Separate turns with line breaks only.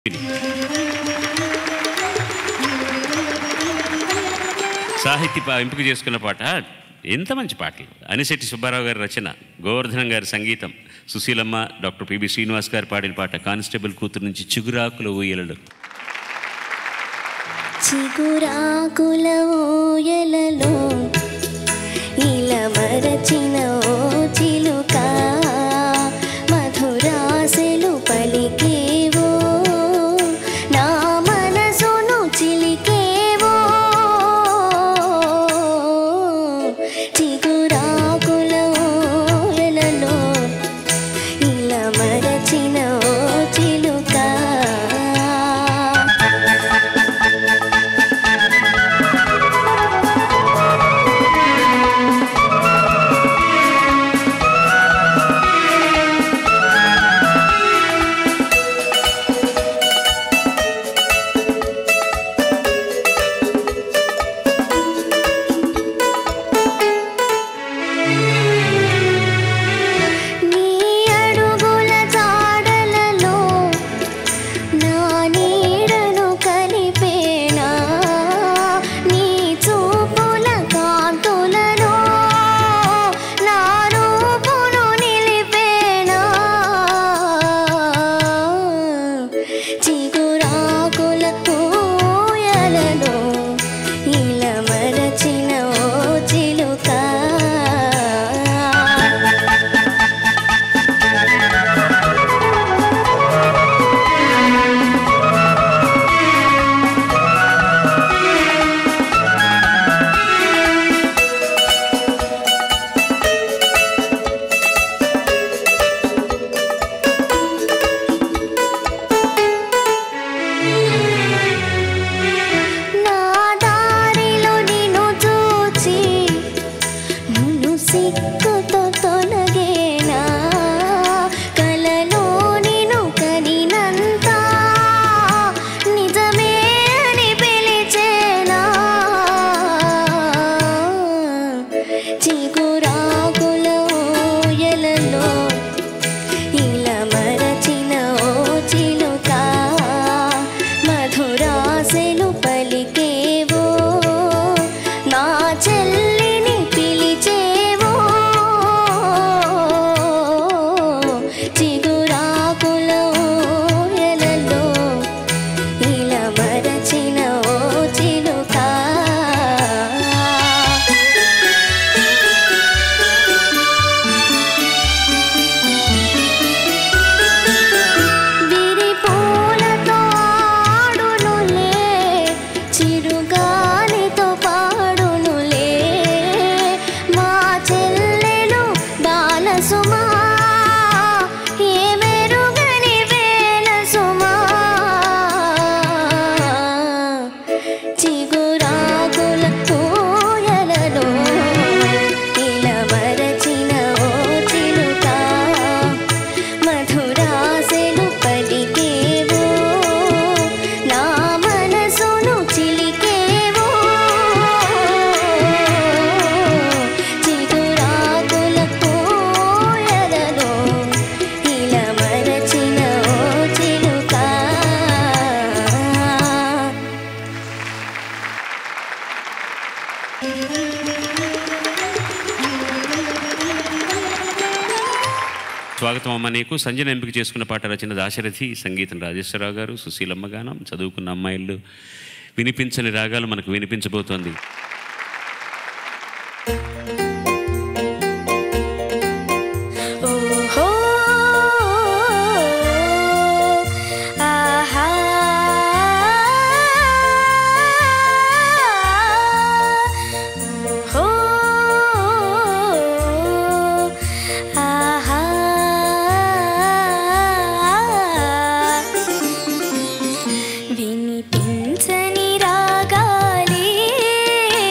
సాహిత్య పా- ఎంపిక చేసుకున్న పాట ఎంత మంచి పాటలు అనిశెట్టి సుబ్బారావు గారి రచన గోవర్ధనం గారి సంగీతం సుశీలమ్మ డాక్టర్ పిబి శ్రీనివాస్ గారు పాడిన పాట కానిస్టేబుల్ కూతురు నుంచి చిగురాకుల ఊయలలు
చిగురాకుల ఊయలలో ఇలా మరచిన ఓ చిలుక మధురాసెలు పలికేవో నా మనసును చిలికేవో చిగురాకుల ఊయలలో ఇలా మరచిన ఓ చిలుక నీ అడుగుల జాడలలో నా నీడను కలిపేనా నీ చూపుల కాంతులలో నా రూపును నిలిపేనా చిగురాకుల పూయలలో ఇలా మరచిన ఓ చిలుక నా దారిలో నిన్ను చూచి నిన్ను సిక్కుతో తొలగేనా కలలో నిన్ను కనినంత నిజమే అని పిలిచేనా చిగురాకుల ఊయలలో ఇలా మరచిన ఓ చిలుక మధురాసెలు పలికేవో నా చెల్లిని పిలిచేవో చిగురాకుల ఊయలలో ఇలా మరచిన ఓ చిలుక విరి పూలతో ఆడునులే చిరుగాలితో పాడునులే మా చెల్లెలు బాలసుమా ఏ మెరుగని వేల సుమా చిగురాకుల పూయలలో ఇలా మరచిన ఓ చిలుక మధురాసెలు పలికేవో నా మనసును చిలికేవో చిగురాకుల పూయలలో ఇలా మరచిన ఓ చిలుక
స్వాగతం అమ్మ నీకు సంజన ఎంపిక చేసుకున్న పాట రచన దాశరథి సంగీతం రాజేశ్వరరావు గారు సుశీలమ్మ గానం చదువుకున్న అమ్మాయిలు వినిపించని రాగాలు మనకు వినిపించబోతోంది
ఓహో ఆహా ఓహో ఆహా వినిపించని రాగాలే